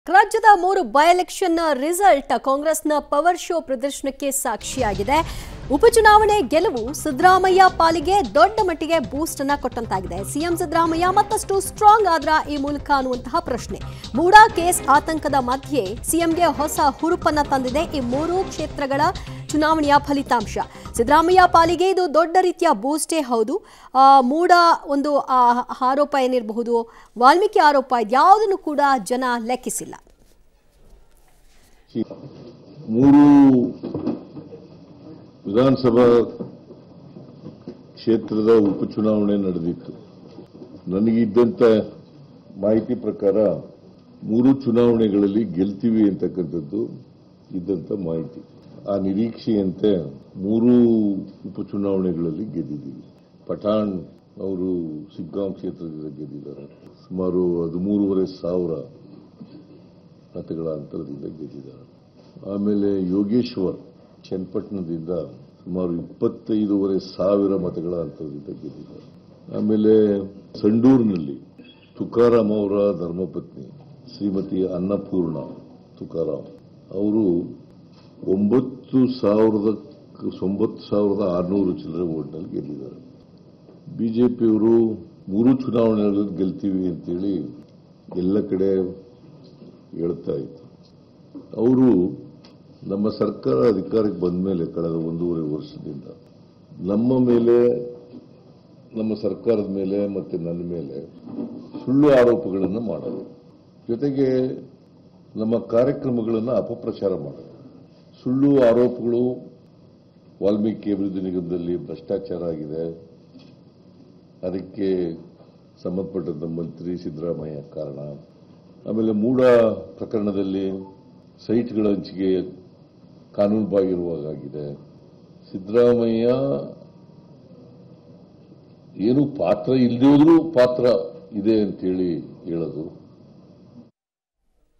ರಾಜ್ಯದ ಮೂರು by election result ಕಾಂಗ್ರೆಸ್ನ ಪವರ್ ಶೋ ಪ್ರದರ್ಶನಕ್ಕೆ ಸಾಕ್ಷಿಯಾಗಿದೆ ಉಪಚುನಾವಣೆ ಗೆಲುವು ಸಿದ್ದರಾಮಯ್ಯ ಪಾಲಿಗೆ ದೊಡ್ಡ ಮಟ್ಟಿಗೆ ಬೂಸ್ಟ್ ಅನ್ನ ಕೊಟ್ಟಂತಾಗಿದೆ ಸಿಎಂ ಸಿದ್ದರಾಮಯ್ಯ ಮತ್ತಷ್ಟು ಸ್ಟ್ರಾಂಗ್ ಆದ್ರ ಈ ಮೂಲಕ ಅನ್ನುವಂತಹ ಪ್ರಶ್ನೆ ಮೂಡಾ ಕೇಸ್ ಆತಂಕದ ಮಧ್ಯೆ ಸಿಎಂಗೆ ಹೊಸ ಹುರುಪನ್ನ ತಂದಿದೆ ಈ ಮೂರು ಕ್ಷೇತ್ರಗಳ ಚುನಾವಣೆಯ ಫಲಿತಾಂಶ ಸಿದ್ದರಾಮಯ್ಯ ಪಾಲಿಗೆ ಇದು ದೊಡ್ಡ ರೀತಿಯ ಬೂಸ್ಟೇ ಹೌದು ಆ, ಮೂಡ ಒಂದು ಆ, ಆರೋಪ ಏನಿರಬಹುದು ವಾಲ್ಮೀಕಿ ಆರೋಪ ಇದ್ಯಾವುದನ್ನು ಕೂಡ ಜನ ಲೆಕ್ಕಿಸಿಲ್ಲ ಮೂರು ವಿಧಾನಸಭಾ ಕ್ಷೇತ್ರದ ಉಪಚುನಾವಣೆ ನಡೆದಿತ್ತು ನನಗಿದ್ದಂಥ ಮಾಹಿತಿ ಪ್ರಕಾರ ಮೂರು ಚುನಾವಣೆಗಳಲ್ಲಿ ಗೆಲ್ತೀವಿ ಅಂತಕ್ಕಂಥದ್ದು ಇದ್ದಂಥ ಮಾಹಿತಿ ಆ ನಿರೀಕ್ಷೆಯಂತೆ ಮೂರು ಉಪಚುನಾವಣೆಗಳಲ್ಲಿ ಗೆದ್ದಿದ್ದೀವಿ ಪಠಾಣ್ ಅವರು ಸಿಗ್ಗಾಂವ್ ಕ್ಷೇತ್ರದಿಂದ ಗೆದ್ದಿದ್ದಾರೆ ಸುಮಾರು ಹದಿಮೂರುವರೆ ಸಾವಿರ ಮತಗಳ ಅಂತರದಿಂದ ಗೆದ್ದಿದ್ದಾರೆ ಆಮೇಲೆ ಯೋಗೇಶ್ವರ್ ಚನ್ನಪಟ್ಟಣದಿಂದ ಸುಮಾರು ಇಪ್ಪತ್ತೈದೂವರೆ ಸಾವಿರ ಮತಗಳ ಅಂತರದಿಂದ ಗೆದ್ದಿದ್ದಾರೆ ಆಮೇಲೆ ಸಂಡೂರಿನಲ್ಲಿ ತುಕಾರಾಮ್ ಅವರ ಧರ್ಮಪತ್ನಿ ಶ್ರೀಮತಿ ಅನ್ನಪೂರ್ಣ ತುಕಾರಾಮ್ ಅವರು ಒಂಬತ್ತು ಸಾವಿರದ ಒಂಬತ್ತು ಸಾವಿರದ ಆರುನೂರು ಚಿಲ್ಲರೆ ಓಟ್ನಲ್ಲಿ ಗೆದ್ದಿದ್ದಾರೆ ಬಿಜೆಪಿಯವರು ಮೂರು ಚುನಾವಣೆಗಳಲ್ಲಿ ಗೆಲ್ತೀವಿ ಅಂತೇಳಿ ಎಲ್ಲ ಕಡೆ ಹೇಳ್ತಾ ಇತ್ತು ಅವರು ನಮ್ಮ ಸರ್ಕಾರ ಅಧಿಕಾರಕ್ಕೆ ಬಂದ ಮೇಲೆ ಕಳೆದ ಒಂದೂವರೆ ವರ್ಷದಿಂದ ನಮ್ಮ ಮೇಲೆ ನಮ್ಮ ಸರ್ಕಾರದ ಮೇಲೆ ಮತ್ತೆ ನನ್ನ ಮೇಲೆ ಸುಳ್ಳು ಆರೋಪಗಳನ್ನು ಮಾಡೋದು ಜೊತೆಗೆ ನಮ್ಮ ಕಾರ್ಯಕ್ರಮಗಳನ್ನು ಅಪಪ್ರಚಾರ ಮಾಡೋದು ಸುಳ್ಳು ಆರೋಪಗಳು ವಾಲ್ಮೀಕಿ ಅಭಿವೃದ್ಧಿ ನಿಗಮದಲ್ಲಿ ಭ್ರಷ್ಟಾಚಾರ ಆಗಿದೆ ಅದಕ್ಕೆ ಸಂಬಂಧಪಟ್ಟಂತ ಮಂತ್ರಿ ಸಿದ್ದರಾಮಯ್ಯ ಕಾರಣ ಆಮೇಲೆ ಮೂಡ ಪ್ರಕರಣದಲ್ಲಿ ಸೈಟ್ಗಳ ಹಂಚಿಕೆ ಕಾನೂನು ಬಾಹಿರವಾಗಿದೆ ಸಿದ್ದರಾಮಯ್ಯ ಏನು ಪಾತ್ರ ಇಲ್ಲದೇ ಹೋದ್ರೂ ಪಾತ್ರ ಇದೆ ಅಂತೇಳಿ ಹೇಳೋದು